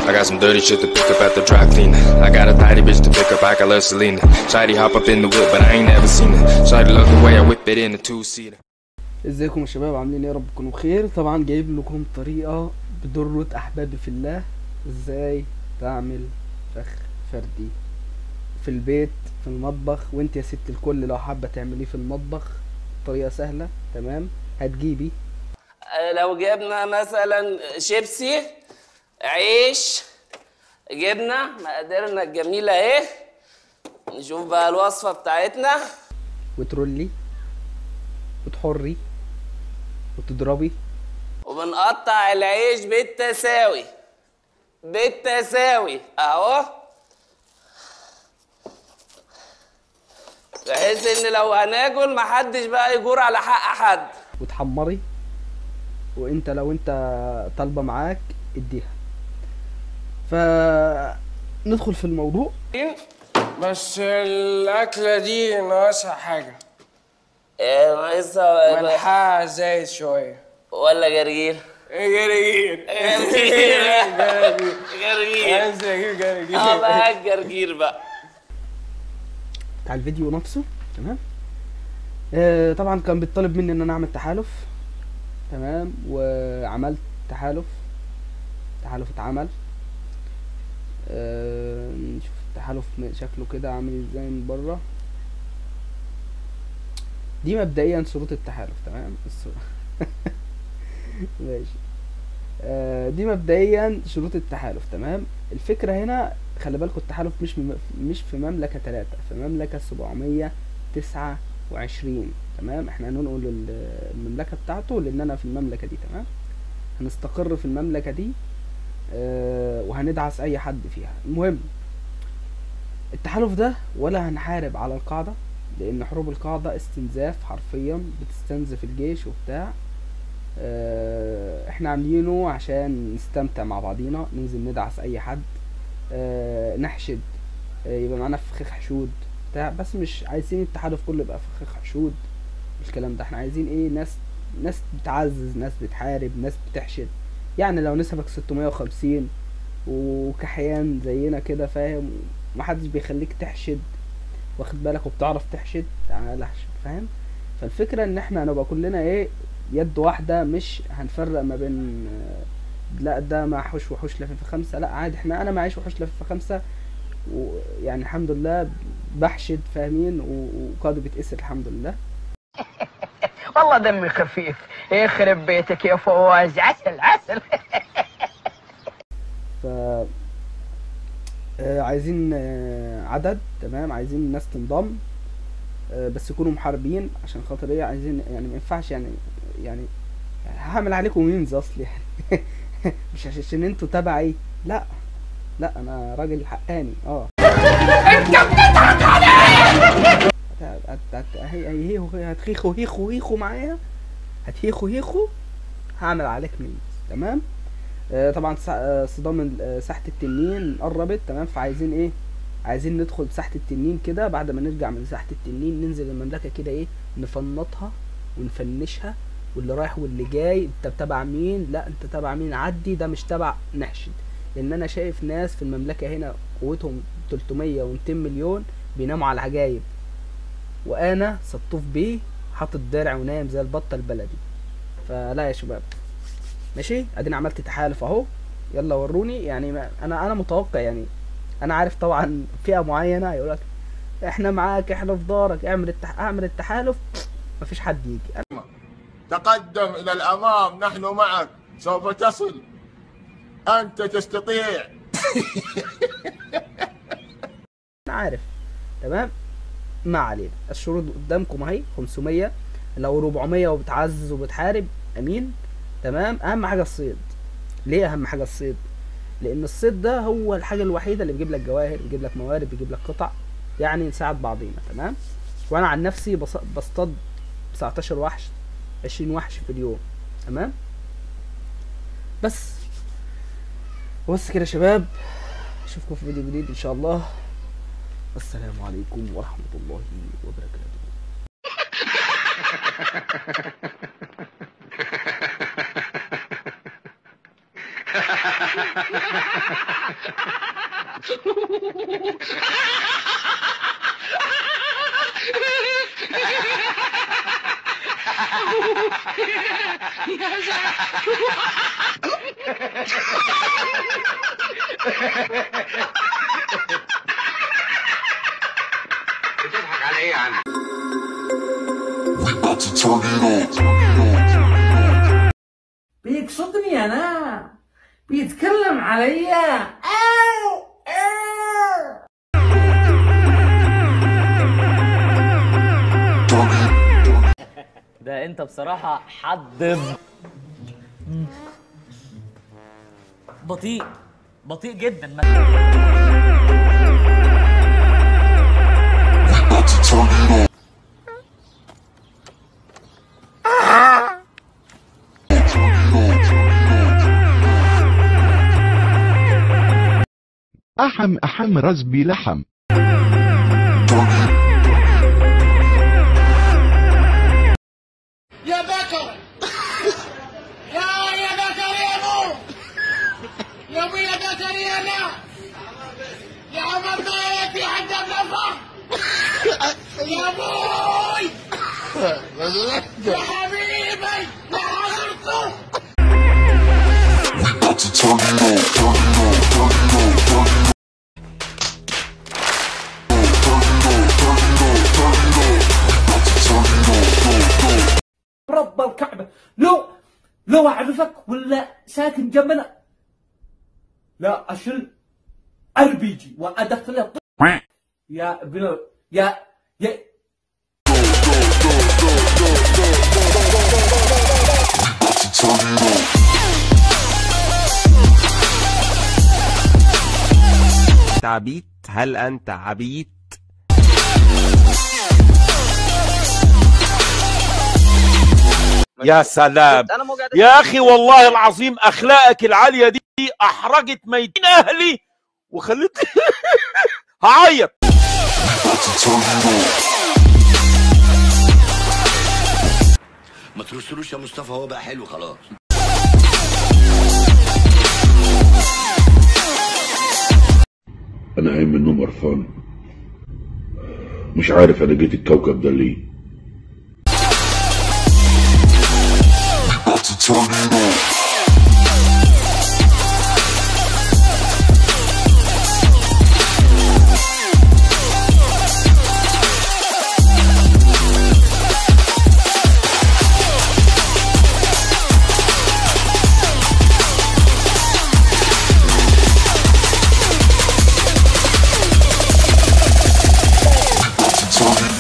I got some dirty shit to pick up at the dry cleaner. I got a tidy bitch to pick up, I got love Selena. Shady hop up in the whip, but I ain't never seen her. Shady love the way I whip it in a two seater. ازيكم يا شباب عاملين ايه يا رب تكونوا بخير طبعا جايب لكم طريقة بضرة احبابي في الله ازاي تعمل فخ فردي في البيت في المطبخ وانت يا ست الكل لو حابة تعمليه في المطبخ طريقة سهلة تمام هتجيبي لو جبنا مثلا شيبسي عيش جبنة مقاديرنا الجميلة اهي نشوف بقى الوصفة بتاعتنا وترولي وتحري وتضربي وبنقطع العيش بالتساوي بالتساوي اهو بحيث ان لو هناكل محدش بقى يجور على حق حد وتحمري وانت لو انت طالبة معاك اديها فندخل في الموضوع بس الأكلة دي ناقصها حاجة إيه ناقصها ملحها زايد شوية ولا جرجير جرجير جرجير جرجير عايز أجيب جرجير اه بقى الجرجير بقى بتاع الفيديو نفسه تمام آه طبعا كان بيطلب مني ان انا اعمل تحالف تمام وعملت تحالف تحالف اتعمل آه نشوف التحالف م- شكله كده عامل ازاي من بره دي مبدئيا شروط التحالف تمام الصورة ماشي آه دي مبدئيا شروط التحالف تمام الفكرة هنا خلي بالكوا التحالف مش مم... مش في مملكة تلاتة في مملكة سبعمية تسعة وعشرين تمام احنا هننقل ال- المملكة بتاعته لان انا في المملكة دي تمام هنستقر في المملكة دي اه وهندعس اي حد فيها المهم التحالف ده ولا هنحارب على القاعدة لان حروب القاعدة استنزاف حرفيا بتستنزف الجيش وبتاع اه احنا عاملينه عشان نستمتع مع بعضينا ننزل ندعس اي حد اه نحشد اه يبقى معانا فخاخ حشود بتاع بس مش عايزين التحالف كله يبقى فخاخ حشود الكلام ده احنا عايزين ايه ناس ناس بتعزز ناس بتحارب ناس بتحشد يعني لو نسبك 650 وكحيان زينا كده فاهم ومحدش بيخليك تحشد واخد بالك وبتعرف تحشد تعال احشد فاهم فالفكرة ان احنا هنبقى كلنا ايه يد واحدة مش هنفرق ما بين آه، لا ده معهوش وحوش لفيفة خمسة لا عادي احنا انا معيش وحوش لفيفة خمسة ويعني الحمد لله بحشد فاهمين و- وقاضي بيتأسر الحمد لله والله دمي خفيف يخرب بيتك يا فواز عسل عسل ف آه، عايزين آه، عدد تمام عايزين الناس تنضم آه، بس يكونوا محاربين عشان خاطر ايه عايزين يعني ما ينفعش يعني يعني هعمل عليكم ميمز اصلي يعني مش عشان انتوا تبعي لا لا انا راجل حقاني اه هت- هت- هت- هي- هي- هي- هتخيخوا هيخوا هيخوا معايا هتهيخوا هيخوا هعمل عليك ميمز تمام آه، طبعا سا- آه، صدام ال- آه، ساحة التنين قربت تمام فعايزين ايه عايزين ندخل ساحة التنين كده بعد ما نرجع من ساحة التنين ننزل المملكة كده ايه نفنطها ونفنشها واللي رايح واللي جاي انت تبع مين لا انت تبع مين عدي ده مش تبع نحشد لان انا شايف ناس في المملكة هنا قوتهم 300 و200 مليون بيناموا على العجايب وانا سطوف بيه حاطط درع ونايم زي البطة البلدي فلا يا شباب ماشي ادينا عملت تحالف اهو يلا وروني يعني ما انا انا متوقع يعني انا عارف طبعا فئه معينه هيقول لك احنا معاك احنا في دارك اعمل التح... اعمل التحالف مفيش حد يجي انا تقدم إلى الأمام نحن معك سوف تصل أنت تستطيع عارف تمام ما علينا الشروط قدامكم اهي 500 لو 400 وبتعزز وبتحارب امين تمام اهم حاجه الصيد ليه اهم حاجه الصيد لان الصيد ده هو الحاجه الوحيده اللي بيجيب لك جواهر بيجيب لك موارد بيجيب لك قطع يعني نساعد بعضينا تمام وانا عن نفسي بص- بصطاد 19 وحش 20 وحش في اليوم تمام بس بس كده يا شباب اشوفكم في فيديو جديد ان شاء الله السلام عليكم ورحمه الله وبركاته Ha ha بتضحك على ايه يا عم بيقصدني انا بيتكلم عليا أو أو. ده انت بصراحة حد بطيء بطيء جدا أحم أحم رزبي لحم يا بكر يا يا بكر يا ابو يا ابو يا بكر يا لا يا عمر ما في حد بنفع يا ابوي يا حبيبي يا حضرته رب الكعبة لو لو أعرفك ولا ساكن جنبنا لا أشل أربيجي وأدخل الط- يا ابن يا يا عبيط هل أنت عبيط يا سلام يا اخي والله العظيم اخلاقك العاليه دي احرجت ميتين اهلي وخلت هعيط ما ترسلوش يا مصطفى هو بقى حلو خلاص انا قايم من النوم قرفان مش عارف انا جيت الكوكب ده ليه Tony